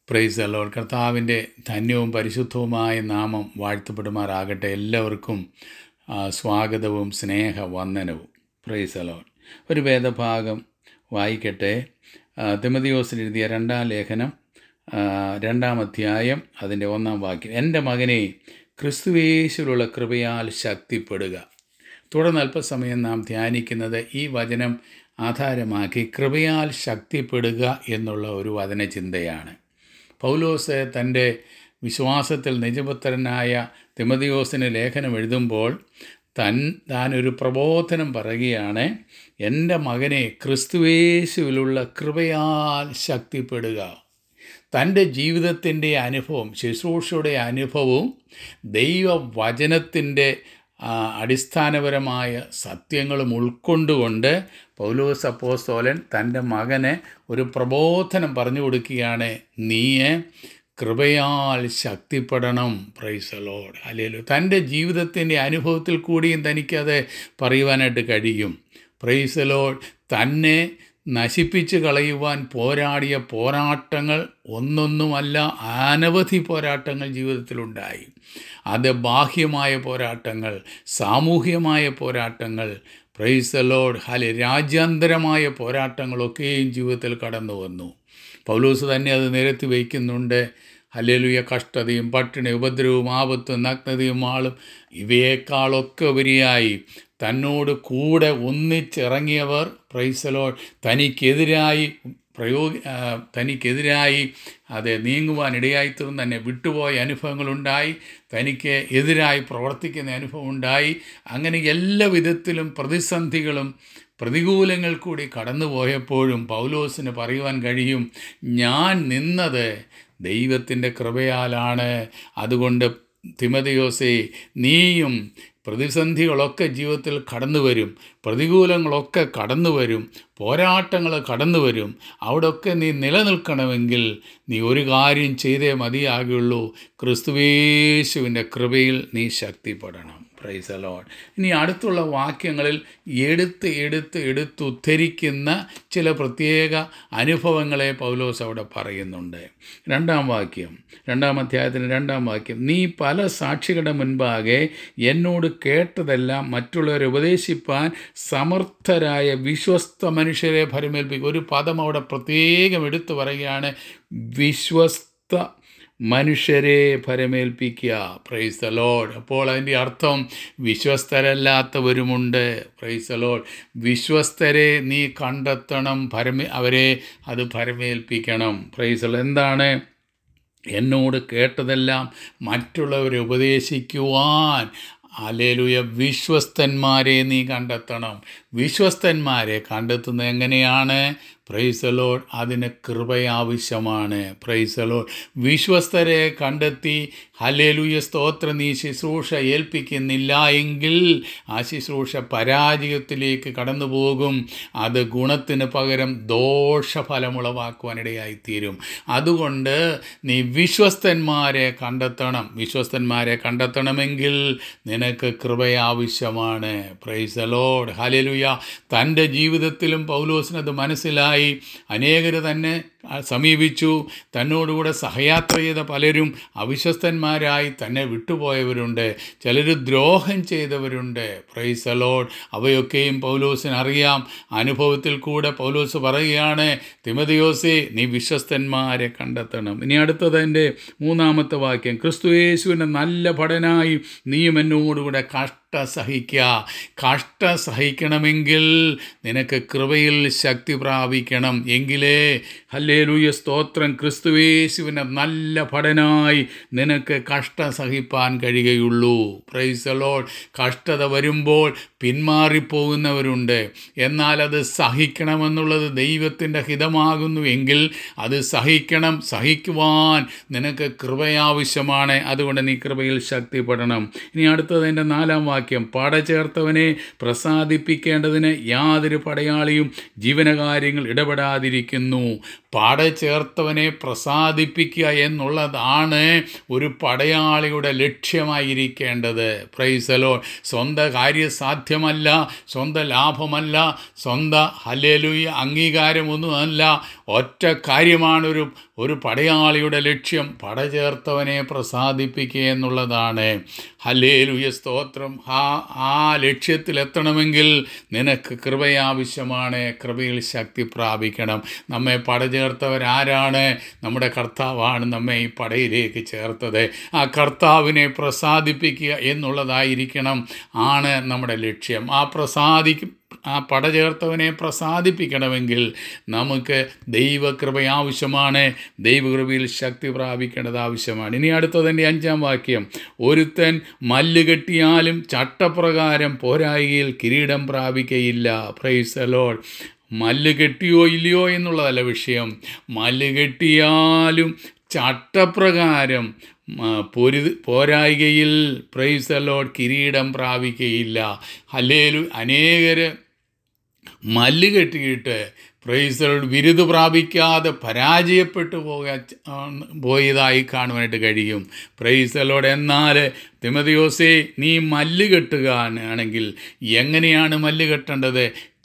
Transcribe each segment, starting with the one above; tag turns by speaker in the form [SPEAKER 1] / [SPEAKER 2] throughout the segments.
[SPEAKER 1] Price അലോൾ കർത്താവിൻ്റെ ധന്യവും പരിശുദ്ധവുമായ നാമം വാഴ്ത്തപ്പെടുമാറാകട്ടെ എല്ലാവർക്കും ആ, സ്വാഗതവും സ്നേഹ വന്ദനവും പ്രൈസ് അലോൾ ഒരു വേദഭാഗം വായിക്കട്ടെ ആ, തിമതിയോസിൽ എഴുതിയ രണ്ടാം ലേഖനം ആ, രണ്ടാം അധ്യായം അതിൻ്റെ ഒന്നാം വാക്യം എൻ്റെ മകനെ ക്രിസ്തുവേശുലുള്ള കൃപയാൽ ശക്തിപ്പെടുക തുടർന്ന് അല്പസമയം നാം ധ്യാനിക്കുന്നത് ഈ വചനം ആധാരമാക്കി കൃപയാൽ ശക്തിപ്പെടുക എന്നുള്ള ഒരു വചനചിന്തയാണ് പൗലോസ് തൻ്റെ വിശ്വാസത്തിൽ നിജപുത്രനായ തിമതിയോസിന് ലേഖനം എഴുതുമ്പോൾ തൻ താൻ ഒരു പ്രബോധനം പറയുകയാണ് എൻ്റെ മകനെ ക്രിസ്തുവേശുവിലുള്ള കൃപയാൽ ശക്തിപ്പെടുക തൻ്റെ ജീവിതത്തിൻ്റെ അനുഭവം ശുശ്രൂഷയുടെ അനുഭവവും ദൈവവചനത്തിൻ്റെ ആ, അടിസ്ഥാനപരമായ സത്യങ്ങളും ഉൾക്കൊണ്ടുകൊണ്ട് പൗലോസ് അപ്പോസ്തോലൻ തൻ്റെ മകന് ഒരു പ്രബോധനം പറഞ്ഞു കൊടുക്കുകയാണ് നീയെ കൃപയാൽ ശക്തിപ്പെടണം പ്രൈസലോഡ് അല്ലെല്ലോ തൻ്റെ ജീവിതത്തിൻ്റെ അനുഭവത്തിൽ കൂടിയും തനിക്കത് പറയുവാനായിട്ട് കഴിയും പ്രൈസലോഡ് തന്നെ നശിപ്പിച്ച് കളയുവാൻ പോരാടിയ പോരാട്ടങ്ങൾ ഒന്നൊന്നുമല്ല അനവധി പോരാട്ടങ്ങൾ ജീവിതത്തിലുണ്ടായി അത് ബാഹ്യമായ പോരാട്ടങ്ങൾ സാമൂഹ്യമായ പോരാട്ടങ്ങൾ പ്രൈസലോഡ് ഹലെ രാജ്യാന്തരമായ പോരാട്ടങ്ങളൊക്കെയും ജീവിതത്തിൽ കടന്നു വന്നു പൗലൂസ് തന്നെ അത് നിരത്തി വയ്ക്കുന്നുണ്ട് ഹല്ലേലൂയ കഷ്ടതയും പട്ടിണി ഉപദ്രവവും ആപത്തും നഗ്നതയും ആളും ഇവയേക്കാളൊക്കെ ഉപരിയായി തന്നോട് കൂടെ ഒന്നിച്ചിറങ്ങിയവർ പ്രൈസലോ തനിക്കെതിരായി പ്രയോഗ ആ, തനിക്കെതിരായി അത് നീങ്ങുവാൻ ഇടയായിത്തീർന്ന് തന്നെ വിട്ടുപോയ അനുഭവങ്ങളുണ്ടായി തനിക്ക് എതിരായി പ്രവർത്തിക്കുന്ന അനുഭവം ഉണ്ടായി അങ്ങനെ എല്ലാ വിധത്തിലും പ്രതിസന്ധികളും പ്രതികൂലങ്ങൾ കൂടി കടന്നുപോയപ്പോഴും പൗലോസിന് പറയുവാൻ കഴിയും ഞാൻ നിന്നത് ദൈവത്തിൻ്റെ കൃപയാലാണ് അതുകൊണ്ട് തിമതയോസേ നീയും പ്രതിസന്ധികളൊക്കെ ജീവിതത്തിൽ കടന്നു വരും പ്രതികൂലങ്ങളൊക്കെ കടന്നു വരും പോരാട്ടങ്ങൾ കടന്നു വരും അവിടെയൊക്കെ നീ നിലനിൽക്കണമെങ്കിൽ നീ ഒരു കാര്യം ചെയ്തേ മതിയാകുള്ളൂ ക്രിസ്തുവേശുവിൻ്റെ കൃപയിൽ നീ ശക്തിപ്പെടണം പ്രൈസ് അലോൺ ഇനി അടുത്തുള്ള വാക്യങ്ങളിൽ എടുത്ത് എടുത്ത് എടുത്ത് ഉദ്ധരിക്കുന്ന ചില പ്രത്യേക അനുഭവങ്ങളെ പൗലോസ് അവിടെ പറയുന്നുണ്ട് രണ്ടാം വാക്യം രണ്ടാം അധ്യായത്തിന് രണ്ടാം വാക്യം നീ പല സാക്ഷികളുടെ മുൻപാകെ എന്നോട് കേട്ടതെല്ലാം മറ്റുള്ളവരെ ഉപദേശിപ്പാൻ സമർത്ഥരായ വിശ്വസ്ത മനുഷ്യരെ ഭരമേൽപ്പിക്കും ഒരു പദം അവിടെ പ്രത്യേകം എടുത്തു പറയുകയാണ് വിശ്വസ്ത മനുഷ്യരെ ഭരമേൽപ്പിക്കുക പ്രൈസ് ദ ലോഡ് അപ്പോൾ അതിൻ്റെ അർത്ഥം വിശ്വസ്തരല്ലാത്തവരുമുണ്ട് പ്രൈസ് ദ ലോഡ് വിശ്വസ്തരെ നീ കണ്ടെത്തണം ഭരമേ അവരെ അത് ഭരമേൽപ്പിക്കണം പ്രൈസ് ദ ലോർഡ്. എന്താണ് എന്നോട് കേട്ടതെല്ലാം മറ്റുള്ളവരെ ഉപദേശിക്കുവാൻ അലേലുയ വിശ്വസ്തന്മാരെ നീ കണ്ടെത്തണം വിശ്വസ്തന്മാരെ കണ്ടെത്തുന്നത് എങ്ങനെയാണ് പ്രൈസലോഡ് അതിന് കൃപ ആവശ്യമാണ് പ്രൈസലോഡ് വിശ്വസ്തരെ കണ്ടെത്തി ഹലേലുയ സ്തോത്ര നീ ശുശ്രൂഷ ഏൽപ്പിക്കുന്നില്ല എങ്കിൽ ആ ശുശ്രൂഷ പരാജയത്തിലേക്ക് കടന്നു പോകും അത് ഗുണത്തിന് പകരം ദോഷഫലമുളവാക്കുവാനിടയായിത്തീരും അതുകൊണ്ട് നീ വിശ്വസ്തന്മാരെ കണ്ടെത്തണം വിശ്വസ്തന്മാരെ കണ്ടെത്തണമെങ്കിൽ നിനക്ക് കൃപ ആവശ്യമാണ് പ്രൈസലോഡ് ഹലേലുയ തൻ്റെ ജീവിതത്തിലും പൗലോസിനത് മനസ്സിലായി അനേകര് തന്നെ സമീപിച്ചു തന്നോടുകൂടെ സഹയാത്ര ചെയ്ത പലരും അവിശ്വസ്തന്മാരായി തന്നെ വിട്ടുപോയവരുണ്ട് ചിലർ ദ്രോഹം ചെയ്തവരുണ്ട് പ്രൈസ് അലോഡ് അവയൊക്കെയും പൗലോസിന് അറിയാം അനുഭവത്തിൽ കൂടെ പൗലോസ് പറയുകയാണ് തിമതിയോസേ നീ വിശ്വസ്തന്മാരെ കണ്ടെത്തണം ഇനി അടുത്തത് എൻ്റെ മൂന്നാമത്തെ വാക്യം ക്രിസ്തുയേശുവിൻ്റെ നല്ല ഭടനായി നീയും എന്നോടുകൂടെ കഷ്ട സഹിക്കുക കഷ്ട സഹിക്കണമെങ്കിൽ നിനക്ക് കൃപയിൽ ശക്തി പ്രാപിക്കണം എങ്കിലേ ഹല്ലേലൂയ സ്തോത്രം ക്രിസ്തുവേശുവിനെ നല്ല ഭടനായി നിനക്ക് കഷ്ട സഹിപ്പാൻ കഴിയുകയുള്ളൂ പ്രൈസ് ലോഡ് കഷ്ടത വരുമ്പോൾ പിന്മാറിപ്പോകുന്നവരുണ്ട് എന്നാൽ അത് സഹിക്കണമെന്നുള്ളത് ദൈവത്തിൻ്റെ ഹിതമാകുന്നു എങ്കിൽ അത് സഹിക്കണം സഹിക്കുവാൻ നിനക്ക് കൃപയാവശ്യമാണ് അതുകൊണ്ട് നീ കൃപയിൽ ശക്തിപ്പെടണം ഇനി അടുത്തത് എൻ്റെ നാലാം വാക്യം പട ചേർത്തവനെ പ്രസാദിപ്പിക്കേണ്ടതിന് യാതൊരു പടയാളിയും ജീവനകാര്യങ്ങൾ ഇടപെടാതിരിക്കുന്നു പട ചേർത്തവനെ പ്രസാദിപ്പിക്കുക എന്നുള്ളതാണ് ഒരു പടയാളിയുടെ ലക്ഷ്യമായിരിക്കേണ്ടത് പ്രൈസലോ സ്വന്തം കാര്യസാധ്യമല്ല സ്വന്തം ലാഭമല്ല സ്വന്തം ഹലേലുയ അംഗീകാരമൊന്നുമല്ല ഒറ്റ കാര്യമാണ് ഒരു ഒരു പടയാളിയുടെ ലക്ഷ്യം പട ചേർത്തവനെ പ്രസാദിപ്പിക്കുക എന്നുള്ളതാണ് ഹലേലുയ സ്തോത്രം ആ ആ ലക്ഷ്യത്തിലെത്തണമെങ്കിൽ നിനക്ക് കൃപയാവശ്യമാണ് കൃപയിൽ ശക്തി പ്രാപിക്കണം നമ്മെ പട ചേർത്തവരാരാണ് നമ്മുടെ കർത്താവാണ് നമ്മെ ഈ പടയിലേക്ക് ചേർത്തത് ആ കർത്താവിനെ പ്രസാദിപ്പിക്കുക എന്നുള്ളതായിരിക്കണം ആണ് നമ്മുടെ ലക്ഷ്യം ആ പ്രസാദിക്കും ആ പട ചേർത്തവനെ പ്രസാദിപ്പിക്കണമെങ്കിൽ നമുക്ക് ദൈവകൃപ ആവശ്യമാണ് ദൈവകൃപയിൽ ശക്തി പ്രാപിക്കേണ്ടത് ആവശ്യമാണ് ഇനി അടുത്തതിൻ്റെ അഞ്ചാം വാക്യം ഒരുത്തൻ മല്ല് കെട്ടിയാലും ചട്ടപ്രകാരം പോരായികയിൽ കിരീടം പ്രാപിക്കയില്ല പ്രൈസ് ലോൾ മല്ല് കെട്ടിയോ ഇല്ലയോ എന്നുള്ളതല്ല വിഷയം മല്ല് കെട്ടിയാലും ചട്ടപ്രകാരം പൊരു പോരായികയിൽ പ്രൈസ് ലോഡ് കിരീടം പ്രാപിക്കയില്ല അല്ലേലും അനേകര് മല്ല് കെട്ടിയിട്ട് പ്രൈസലോട് ബിരുദ പ്രാപിക്കാതെ പരാജയപ്പെട്ടു പോകാ പോയതായി കാണുവാനായിട്ട് കഴിയും പ്രൈസലോട് എന്നാൽ തിമതിയോസേ നീ മല്ല് കെട്ടുക ആണെങ്കിൽ എങ്ങനെയാണ് മല്ല് കെട്ടേണ്ടത്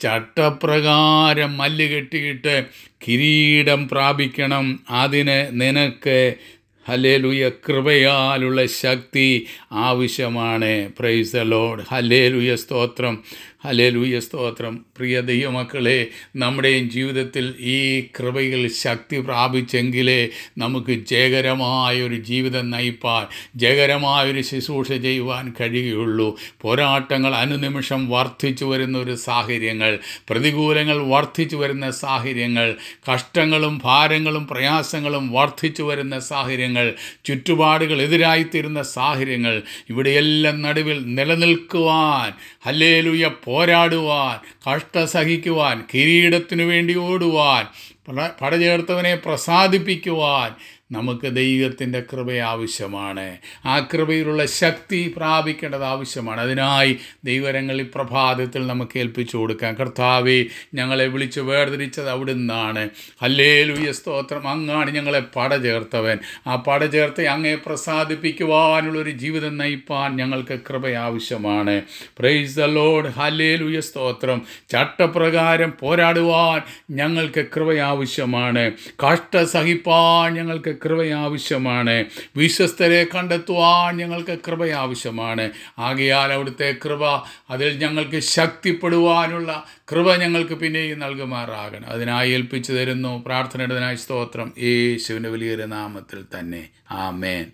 [SPEAKER 1] ചട്ടപ്രകാരം മല്ല് കെട്ടിയിട്ട് കിരീടം പ്രാപിക്കണം അതിന് നിനക്ക് ഹലേലുയ കൃപയാലുള്ള ശക്തി ആവശ്യമാണ് പ്രൈസ് ലോഡ് ഹലേലുയ സ്തോത്രം ഹലേലുയ സ്തോത്രം പ്രിയ ദൈവമക്കളെ നമ്മുടെയും ജീവിതത്തിൽ ഈ കൃപയിൽ ശക്തി പ്രാപിച്ചെങ്കിലേ നമുക്ക് ജയകരമായൊരു ജീവിതം നയിപ്പാൻ ജയകരമായൊരു ശുശ്രൂഷ ചെയ്യുവാൻ കഴിയുകയുള്ളൂ പോരാട്ടങ്ങൾ അനുനിമിഷം വർദ്ധിച്ചു വരുന്ന ഒരു സാഹചര്യങ്ങൾ പ്രതികൂലങ്ങൾ വർദ്ധിച്ചു വരുന്ന സാഹചര്യങ്ങൾ കഷ്ടങ്ങളും ഭാരങ്ങളും പ്രയാസങ്ങളും വർദ്ധിച്ചു വരുന്ന സാഹചര്യങ്ങൾ ചുറ്റുപാടുകൾ എതിരായിത്തീരുന്ന സാഹചര്യങ്ങൾ ഇവിടെയെല്ലാം നടുവിൽ നിലനിൽക്കുവാൻ ഹല്ലേലുയ പോരാടുവാൻ കഷ്ട സഹിക്കുവാൻ കിരീടത്തിനു വേണ്ടി ഓടുവാൻ പട പടചേർത്തവനെ പ്രസാദിപ്പിക്കുവാൻ നമുക്ക് ദൈവത്തിൻ്റെ കൃപ ആവശ്യമാണ് ആ കൃപയിലുള്ള ശക്തി പ്രാപിക്കേണ്ടത് ആവശ്യമാണ് അതിനായി ദൈവരങ്ങൾ ഈ പ്രഭാതത്തിൽ നമുക്ക് ഏൽപ്പിച്ചു കൊടുക്കാം കർത്താവെ ഞങ്ങളെ വിളിച്ച് വേർതിരിച്ചത് അവിടുന്നാണ് ഹല്ലേലുയ സ്തോത്രം അങ്ങാണ് ഞങ്ങളെ പട ചേർത്തവൻ ആ പട ചേർത്ത് അങ്ങേ പ്രസാദിപ്പിക്കുവാനുള്ളൊരു ജീവിതം നയിപ്പാൻ ഞങ്ങൾക്ക് കൃപ ആവശ്യമാണ് പ്രൈസ് ദ ലോഡ് ഹല്ലേലുയ സ്തോത്രം ചട്ടപ്രകാരം പോരാടുവാൻ ഞങ്ങൾക്ക് കൃപ ആവശ്യമാണ് കഷ്ട സഹിപ്പാൻ ഞങ്ങൾക്ക് കൃപ ആവശ്യമാണ് വിശ്വസ്തരെ കണ്ടെത്തുവാൻ ഞങ്ങൾക്ക് കൃപ ആവശ്യമാണ് ആകയാൽ അവിടുത്തെ കൃപ അതിൽ ഞങ്ങൾക്ക് ശക്തിപ്പെടുവാനുള്ള കൃപ ഞങ്ങൾക്ക് പിന്നെയും നൽകുമാറാകണം അതിനായി ഏൽപ്പിച്ചു തരുന്നു പ്രാർത്ഥനയുടേതിനായി സ്തോത്രം യേശുവിൻ്റെ വലിയൊരു നാമത്തിൽ തന്നെ ആമേൻ